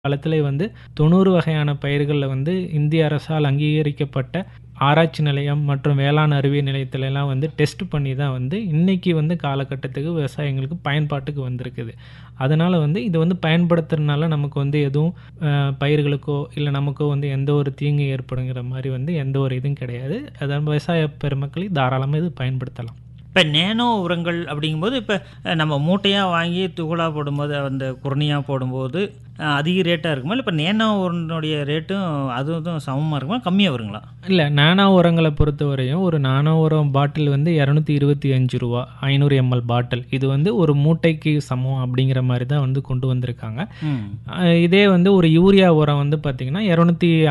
காலத்திலே வந்து 90 வகையான பயிர்கள்ல வந்து இந்திய அரசால் அங்கீகரிக்கப்பட்ட ஆராய்ச்சி நிலையம் மற்றும் வேளாண் அறிவியல் நிலையத்திலலாம் வந்து டெஸ்ட் பண்ணி தான் வந்து இன்னைக்கு வந்து காலகட்டத்துக்கு விவசாயிங்களுக்கு பயன்பாட்டுக்கு வந்திருக்குது. அதனால வந்து இது வந்து பயன்படுத்துறனால நமக்கு வந்து எதுவும் அ பயிர்களுக்கோ, இல்ல நமக்கோ வந்து எந்த ஒரு தீங்கு ஏற்படுங்கிற மாரி வந்து எந்த ஒரு இதுவும் கிடையாது. அதான் விவசாய பெருமக்கள் தாராளமா இது பயன்படுத்தலாம். இப்ப நேனோ உரங்கள் அப்படிங்கும்போது, இப்ப அ நம்ம மூட்டையா வாங்கி துகளா போடும்போது, அந்த குரணையா போடும்போது அ அதிக ரேட்டா இருக்குமா? இல்ல இப்ப நேனோ உரனுடைய ரேட்டும் அதுவும் இதுவும் சமமா இருக்குமா? கம்மியா வருங்களா? இல்ல நானோ உரங்கள பொறுத்தவரையும் ஒரு நானோ உரம் பாட்டில் வந்து ரூ. 225 500 எம்எல் பாட்டில். இது வந்து ஒரு மூட்டைக்கு சமம் அப்படிங்கிற மாரி தான் வந்து கொண்டு வந்திருக்காங்க. ம். அ இதே வந்து ஒரு யூரியா உரம் வந்து பார்த்தீங்கன்னா, ரூ.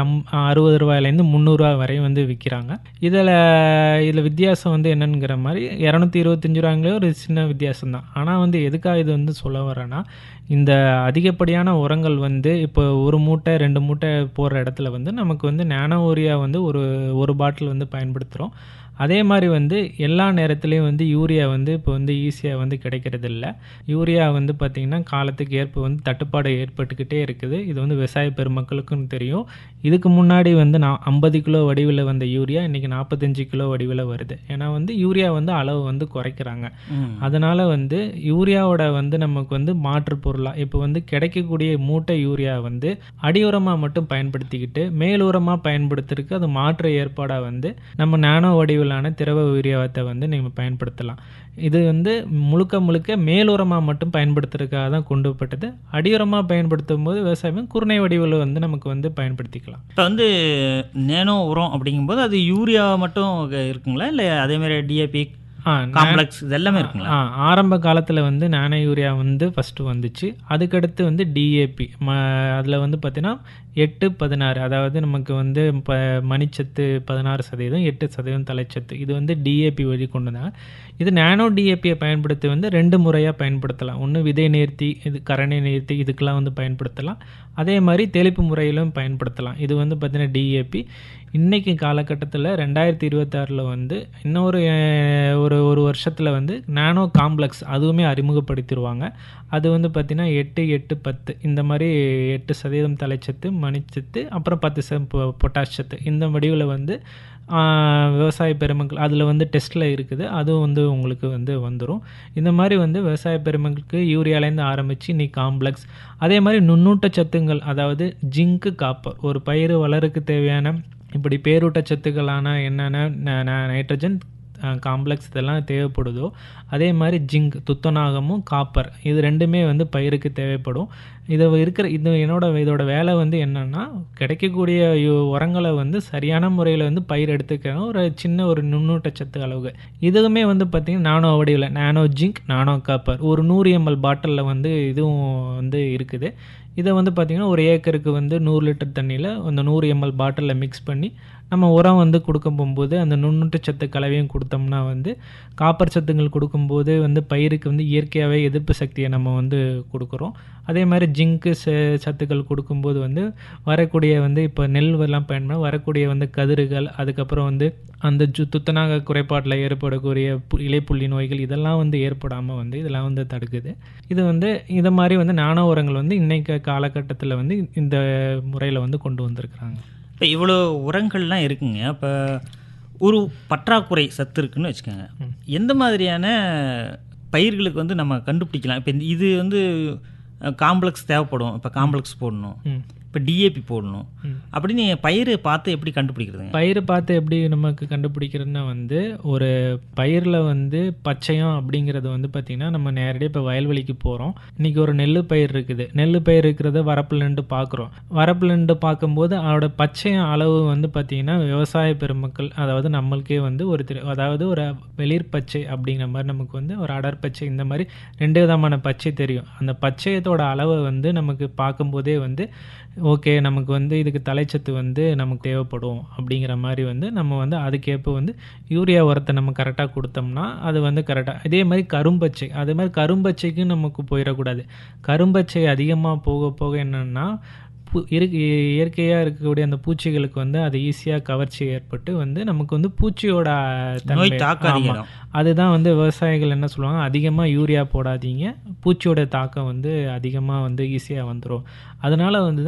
260 ரூ. 300 வரை வந்து விக்கிறாங்க. இதுல இதுல வித்தியாசம் வந்து என்னங்கிற மாரி ரூ. 225 ஒரு சின்ன வித்தியாசம் தான். ஆனா வந்து எதுக்காக இது வந்து சொல்ல வரேன்னா, இந்த அதிகப்படியான உரங்கள் வந்து இப்போ 1 மூட்டை, 2 மூட்டை போடுற இடத்துல வந்து நமக்கு வந்து நானோ யூரியா வந்து ஒரு 1 பாட்டில் வந்து பயன்படுத்துறோம். அதே மாரி வந்து எல்லா நேரத்திலயும் வந்து யூரியா வந்து இப்போ வந்து ஈஸியா வந்து கிடைக்கிறதில்ல. யூரியா வந்து பார்த்தீங்கன்னா, காலத்துக்கு ஏற்ப வந்து தட்டுப்பாடு ஏற்பட்டுக்கிட்டே இருக்குது. இது வந்து விவசாய பெருமக்களுக்கும் தெரியும். இதுக்கு முன்னாடி வந்து நான் 50 கிலோ வடிவில வந்த யூரியா இன்னைக்கு 45 கிலோ வடிவில வருது. ஏன்னா வந்து யூரியா வந்து அளவு வந்து குறைக்கிறாங்க. ம். அதனால வந்து யூரியாவோட வந்து நமக்கு வந்து மாற்று பொருளா இப்போ வந்து கிடைக்கக்கூடிய மூட்டை யூரியா வந்து அடி உரமா மட்டும் பயன்படுத்திக்கிட்டு, மேல் உரமா பயன்படுத்துறதுக்கு அது மாற்று ஏற்பாடா வந்து நம்ம நானோ வடிவிலான திரவ யூரியாவத்த வந்து நீங்க பயன்படுத்தலாம். இது வந்து முழுக்க முழுக்க மேல் உரமா மட்டும் பயன்படுத்துறதுக்காக தான் கொண்டு வரப்பட்டது. அடி உரமா பயன்படுத்தும்போது விவசாயம் குருணை வடிவில வந்து நமக்கு வந்து பயன்படுத்திக்கலாம். இப்ப வந்து நேனோ உரம் அப்படிங்கும்போது, அது யூரியா மட்டும் க இருக்குங்களா? இல்ல அதே மாரி டிஏபி, ஆ நான் காம்ப்ளக்ஸ் இது எல்லாமே இருக்குங்களா? ஆ ஆரம்ப காலத்துல வந்து நானோ யூரியா வந்து ஃபர்ஸ்ட்டு வந்துச்சு. அதுக்கடுத்து வந்து டிஏபி ம அதுல வந்து பார்த்தீங்கன்னா 8, 16 அதாவது நமக்கு வந்து இப்ப மணிச்சத்து 16% 8% தழைச்சத்து. இது வந்து டிஏபி வழி கொண்டு வந்தாங்க. இது நானோ டிஏபிய பயன்படுத்தி வந்து 2 முறையா பயன்படுத்தலாம். ஒண்ணு விதை நேர்த்தி, இது கரணை நேர்த்தி இதுக்கெல்லாம் வந்து பயன்படுத்தலாம். அதே மாரி தெளிப்பு முறையிலும் பயன்படுத்தலாம். இது வந்து பார்த்தீங்கன்னா டிஏபி. இன்னைக்கு காலகட்டத்துல 2026ல வந்து இன்னொரு அ ஒரு 1 வருஷத்துல வந்து நானோ காம்ப்ளக்ஸ் அதுவுமே அறிமுகப்படுத்திருவாங்க. அது வந்து பார்த்தீங்கன்னா 8, 8, 10 இந்த மாரி 8% தழைச்சத்து, மணிச்சத்து, அப்புறம் 10% பொ பொட்டாஷ் சத்து. இந்த வடிவில வந்து ஆ விவசாய பெருமக்கள் அதுல வந்து டெஸ்ட்ல இருக்குது. அதுவும் வந்து உங்களுக்கு வந்து வந்துரும். இந்த மாரி வந்து விவசாய பெருமக்களுக்கு யூரியாலேருந்து ஆரம்பிச்சு இன்னைக்கு காம்ப்ளக்ஸ், அதே மாரி நுண்ணூட்ட சத்துங்கள் அதாவது ஜிங்க், காப்பர் ஒரு பயிர் வளர்றதுக்கு தேவையான இப்படி பேரூட்டச்சத்துக்களான என்னென்ன ந ந நைட்ரஜன், அ காம்ப்ளக்ஸ் இதெல்லாம் தேவைப்படுதோ, அதே மாரி ஜிங்க் துத்தநாகமும், காப்பர் இது 2மே வந்து பயிருக்கு தேவைப்படும். இது இருக்கிற இது என்னோட இதோட வேலை வந்து என்னன்னா, கிடைக்கக்கூடிய யு உரங்கள வந்து சரியான முறையில வந்து பயிர் எடுத்துக்கணும். ஒரு சின்ன ஒரு நுண்ணூட்டச்சத்து அளவு. இதுவுமே வந்து பார்த்தீங்கன்னா, நானோ வடிவில நானோ ஜிங்க், நானோ காப்பர் ஒரு 100 எம்எல் பாட்டில்ல வந்து இதுவும் வந்து இருக்குது. இத வந்து பார்த்தீங்கன்னா, ஒரு ஏக்கருக்கு வந்து 100 லிட்டர் தண்ணீல அந்த 100 எம்எல் பாட்டில்ல மிக்ஸ் பண்ணி, நம்ம உரம் வந்து குடுக்க போம்போது அந்த நுண்ணூட்டச்சத்து கலவையும் குடுத்தோம்னா வந்து, காப்பர் சத்துங்கள் குடுக்கும்போது வந்து பயிருக்கு வந்து இயற்கையாவே எதிர்ப்பு சக்திய நம்ம வந்து குடுக்குறோம். அதே மாரி ஜிங்க் ச சத்துக்கள் குடுக்கும்போது வந்து வரக்கூடிய வந்து இப்ப நெல்லுவெல்லாம் பயன்பட வரக்கூடிய வந்து கதிர்கள், அதுக்கப்புறம் வந்து அந்த ஜு துத்தநாக குறைபாட்டுல ஏற்படக்கூடிய பு இலைப்புள்ளி நோய்கள் இதெல்லாம் வந்து ஏற்படாம வந்து இதெல்லாம் வந்து தடுக்குது. இது வந்து இத மாரி வந்து நானோ உரங்கள் வந்து இன்னைக்கு காலகட்டத்துல வந்து இந்த முறையில வந்து கொண்டு வந்திருக்கிறாங்க. இப்ப இவ்வளோ உரங்கள்லாம் இருக்குங்க. அப்ப ஒரு பற்றாக்குறை சத்து இருக்குன்னு வச்சுக்கங்க. ம். எந்த மாதிரியான பயிர்களுக்கு வந்து நம்ம கண்டுபிடிக்கலாம்? இப்ப இது வந்து அ காம்ப்ளக்ஸ் தேவைப்படும். இப்ப காம்ப்ளக்ஸ் போடணும். ம். இப்ப டிஏபி போடணும். ம். அப்படின்னு பயிர பார்த்து எப்படி கண்டுபிடிக்கிறதுங்க? பயிர பார்த்து எப்படி நமக்கு கண்டுபிடிக்கிறதுன்னா வந்து, ஒரு பயிர்ல வந்து பச்சையம் அப்படிங்கிறது வந்து பார்த்தீங்கன்னா, நம்ம நேரடியா இப்ப வயல்வெளிக்கு போறோம். இன்னைக்கு ஒரு நெல்லு பயிர் இருக்குது. நெல்லு பயிர் இருக்கிறத வரப்புல நின்டு பார்க்குறோம். வரப்புல நின்டு பார்க்கும்போது அதோட பச்சையம் அளவு வந்து பார்த்தீங்கன்னா, விவசாய பெருமக்கள் அதாவது நம்மளுக்கே வந்து ஒரு திரு அதாவது ஒரு வெளிர் பச்சை அப்படிங்கிற மாரி நமக்கு வந்து ஒரு அடர் பச்சை இந்த மாரி 2 விதமான பச்சை தெரியும். அந்த பச்சையத்தோட அளவ வந்து நமக்கு பார்க்கும்போதே வந்து, ஓகே நமக்கு வந்து இதுக்கு தழைச்சத்து வந்து நமக்கு தேவைப்படும் அப்படிங்கிற மாரி வந்து நம்ம வந்து அதுக்கேற்ப வந்து யூரியா உரத்த நம்ம கரெக்ட்டா குடுத்தோம்னா, அது வந்து கரெக்ட்டா இதே மாரி கரும்பச்சை அதே மாரி கரும்பச்சைக்கும் நமக்கு போயிறக்கூடாது. கரும்பச்சை அதிகமா போக போக என்னன்னா, பு இருக்கு இயற்கையா இருக்கக்கூடிய அந்த பூச்சிகளுக்கு வந்து அது ஈஸியா கவர்ச்சி ஏற்பட்டு வந்து நமக்கு வந்து பூச்சியோட தன்மை நோய் தாக்கம் ஆமா. அதிகம். அதுதான் வந்து விவசாயிகள் என்ன சொல்லுவாங்க, அதிகமா யூரியா போடாதீங்க. பூச்சியோட தாக்கம் வந்து அதிகமா வந்து ஈஸியா வந்துரும். அதனால வந்து